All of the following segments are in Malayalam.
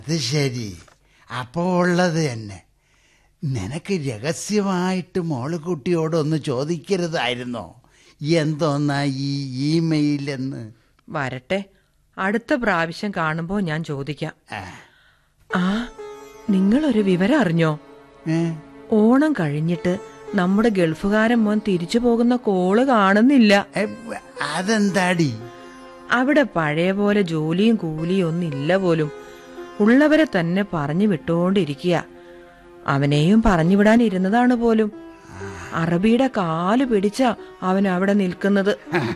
അത് ശരി അപ്പോ ഉള്ളത് തന്നെ നിനക്ക് രഹസ്യമായിട്ട് മോളുകുട്ടിയോടൊന്ന് ചോദിക്കരുതായിരുന്നോ എന്തോന്നാ ഈ ഇമെയിൽ എന്ന് വരട്ടെ അടുത്ത പ്രാവശ്യം കാണുമ്പോ ഞാൻ ചോദിക്കാം ആ, ആ നിങ്ങളൊരു വിവരം അറിഞ്ഞോ ഏ? ഓണം കഴിഞ്ഞിട്ട് നമ്മുടെ ഗൾഫുകാരൻ മോൻ തിരിച്ചു പോകുന്ന കോള് കാണുന്നില്ല ഏ, അതെന്താടി അവിടെ പഴയ പോലെ ജോലിയും കൂലിയും ഒന്നും ഇല്ല പോലും ഉള്ളവരെ തന്നെ പറഞ്ഞു വിട്ടുകൊണ്ടിരിക്കുക അവനെയും പറഞ്ഞു വിടാനിരുന്നതാണ് പോലും അറബിയുടെ കാല് പിടിച്ച അവൻ അവിടെ നിൽക്കുന്നത്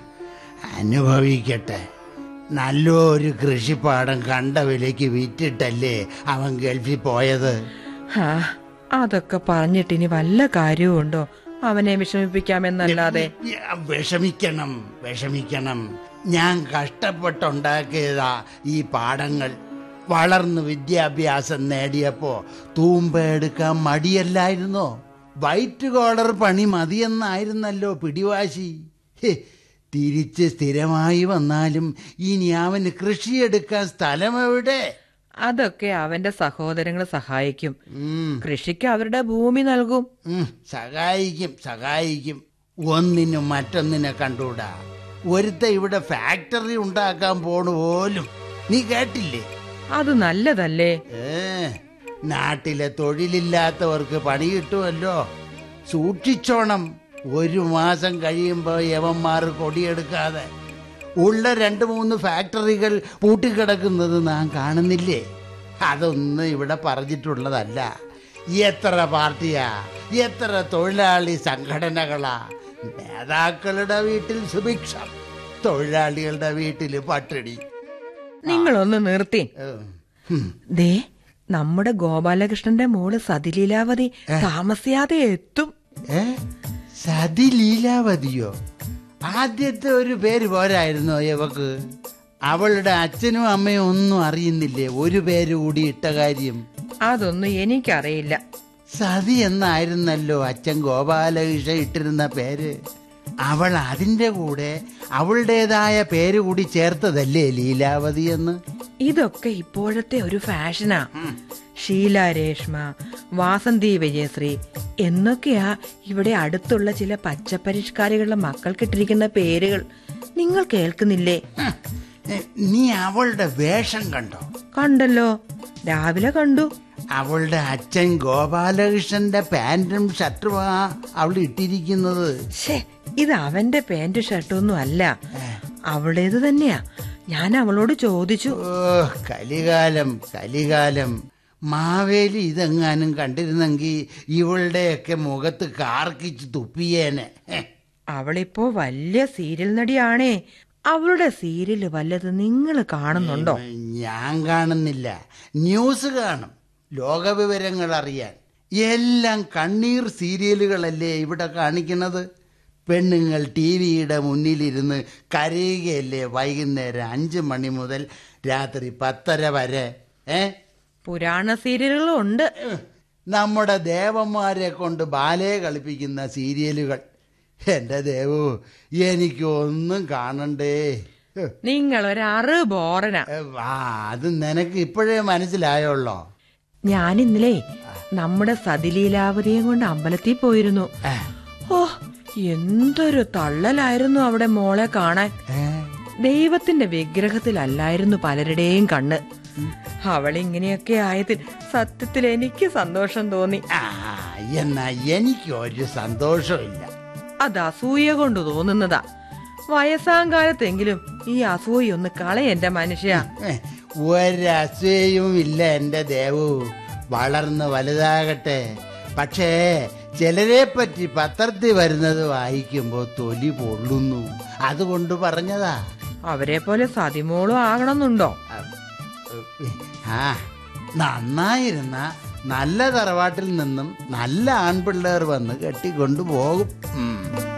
അനുഭവിക്കട്ടെ നല്ലൊരു കൃഷിപ്പാടം കണ്ട വിലയ്ക്ക് വിറ്റിട്ടല്ലേ അവൻ ഗൾഫിൽ പോയത് ഹാ, അതൊക്കെ പറഞ്ഞിട്ടിനി വല്ല കാര്യവും ഉണ്ടോ അവനെ വിഷമിപ്പിക്കാമെന്നല്ലാതെ യ- വിഷമിക്കണം വിഷമിക്കണം ഞാൻ കഷ്ടപ്പെട്ടുണ്ടാക്കിയതാ ഈ പാഠങ്ങൾ വളർന്ന് വിദ്യാഭ്യാസം നേടിയപ്പോ തൂമ്പ എടുക്കാൻ മടിയല്ലായിരുന്നോ വൈറ്റ് കോളർ പണി മതിയെന്നായിരുന്നല്ലോ പിടിവാശി ഹെ, തിരിച്ച് സ്ഥിരമായി വന്നാലും ഇനി അവന് കൃഷിയെടുക്കാൻ സ്ഥലമെവിടെ അതൊക്കെ അവന്റെ സഹോദരങ്ങൾ സഹായിക്കും ഉം കൃഷിക്ക് അവരുടെ ഭൂമി നൽകും ഉം, സഹായിക്കും സഹായിക്കും ഒന്നിനും മറ്റൊന്നിനെ കണ്ടൂടാ ഒരുത്ത ഇവിടെ ഫാക്ടറി ഉണ്ടാക്കാൻ പോണു പോലും നീ കേട്ടില്ലേ അത് നല്ലതല്ലേ ഏ നാട്ടിലെ തൊഴിലില്ലാത്തവർക്ക് പണി കിട്ടുമല്ലോ സൂക്ഷിച്ചോണം ഒരു മാസം കഴിയുമ്പോൾ യവന്മാർ കൊടിയെടുക്കാതെ ഉള്ള രണ്ട് മൂന്ന് ഫാക്ടറികൾ പൂട്ടിക്കിടക്കുന്നത് നാം കാണുന്നില്ലേ അതൊന്നും ഇവിടെ പറഞ്ഞിട്ടുള്ളതല്ല എത്ര പാർട്ടിയാ എത്ര തൊഴിലാളി സംഘടനകളാ നേതാക്കളുടെ വീട്ടിൽ സുഭിക്ഷം തൊഴിലാളികളുടെ വീട്ടിൽ പട്ടിണി നിങ്ങളൊന്ന് നിർത്തി ഏ, ഹും. ദേ നമ്മുടെ ഗോപാലകൃഷ്ണന്റെ മോള് സതിലീലാവതി താമസിയാതെ എത്തും ഏ സതി ലീലാവതിയോ ആദ്യത്തെ ഒരു പേര് പോരായിരുന്നോ ഇവക്ക് അവളുടെ അച്ഛനും അമ്മയും ഒന്നും അറിയുന്നില്ലേ ഒരു പേര് കൂടി ഇട്ട കാര്യം അതൊന്നും എനിക്കറിയില്ല സതി എന്നായിരുന്നല്ലോ അച്ഛൻ ഗോപാലകൃഷ്ണ ഇട്ടിരുന്ന പേര് അവൾ അതിന്റെ കൂടെ അവളുടേതായ പേര് കൂടി ചേർത്തതല്ലേ ലീലാവതി എന്ന് ഇതൊക്കെ ഇപ്പോഴത്തെ ഒരു ഫാഷനാ ഷീല രേഷ്മ വാസന്തി വിജയശ്രീ എന്നൊക്കെയാ ഇവിടെ അടുത്തുള്ള ചില പച്ചപ്പരിഷ്കാരികളുടെ മക്കൾക്കിട്ടിരിക്കുന്ന പേരുകൾ നിങ്ങൾ കേൾക്കുന്നില്ലേ ഹ്, ഏ, നീ അവളുടെ വേഷം കണ്ടോ കണ്ടല്ലോ രാവിലെ കണ്ടു അവളുടെ അച്ഛൻ ഗോപാലകൃഷ്ണന്റെ പാന്റും ഷർട്ടുമാ അവൾ ഇട്ടിരിക്കുന്നത് ഷേ ഇത് അവന്റെ പാന്റ് ഷർട്ടൊന്നും അല്ല അവളുടേത് തന്നെയാ ഞാൻ അവളോട് ചോദിച്ചു ഓ കലികാലം കലികാലം മാവേലി ഇതെങ്ങാനും കണ്ടിരുന്നെങ്കിൽ ഇവളുടെയൊക്കെ മുഖത്ത് കാർക്കിച്ച് തുപ്പിയേനെ ഹെ, അവളിപ്പോ വലിയ സീരിയൽ നടിയാണേ അവളുടെ സീരിയല് വല്ലത് നിങ്ങൾ കാണുന്നുണ്ടോ ഞാൻ കാണുന്നില്ല ന്യൂസ് കാണും ലോകവിവരങ്ങൾ അറിയാൻ എല്ലാം കണ്ണീർ സീരിയലുകളല്ലേ ഇവിടെ കാണിക്കുന്നത് പെണ്ണുങ്ങൾ ടി വിയുടെ മുന്നിലിരുന്ന് കരയുകയല്ലേ വൈകുന്നേരം അഞ്ച് മണി മുതൽ രാത്രി പത്തര വരെ ഏ പുരാണ സീരിയലുകളും ഉണ്ട് നമ്മുടെ ദേവന്മാരെ കൊണ്ട് ബാലയെ കളിപ്പിക്കുന്ന സീരിയലുകൾ എൻ്റെ ദേവു എനിക്കൊന്നും കാണണ്ടേ ഹ്. നിങ്ങൾ ഒരു ബോറന ഏ, ആ അത് നിനക്ക് ഇപ്പോഴേ മനസ്സിലായോള്ളോ ഞാൻ ഇന്നലെ നമ്മുടെ സതിലീലാവതിയെ കൊണ്ട് അമ്പലത്തിൽ പോയിരുന്നു ഏ, ഓ എന്തൊരു തള്ളലായിരുന്നു അവിടെ മോളെ കാണാൻ ഏ, ദൈവത്തിന്റെ വിഗ്രഹത്തിലല്ലായിരുന്നു പലരുടെയും കണ്ണ് അവളിങ്ങനെയൊക്കെ ആയതിൽ സത്യത്തിൽ എനിക്ക് സന്തോഷം തോന്നി ആ എന്നാ എനിക്ക് ഒരു സന്തോഷമില്ല അത് അസൂയ കൊണ്ട് തോന്നുന്നതാ വയസ്സാം കാലത്തെങ്കിലും ഈ അസൂയ ഒന്ന് കളയെന്റെ മനുഷ്യ ഏ, ഒരസൂയയും ഇല്ല എൻ്റെ ദേവു വളർന്ന് വലുതാകട്ടെ പക്ഷേ ചിലരെ പറ്റി പത്രത്തിൽ വരുന്നത് വായിക്കുമ്പോൾ തൊലി പൊള്ളുന്നു അതുകൊണ്ട് പറഞ്ഞതാ അവരെ പോലെ സതിമോളും ആകണമെന്നുണ്ടോ ആ നന്നായിരുന്ന നല്ല തറവാട്ടിൽ നിന്നും നല്ല ആൺപിള്ളേർ വന്ന് കെട്ടിക്കൊണ്ടു പോകും ഉം.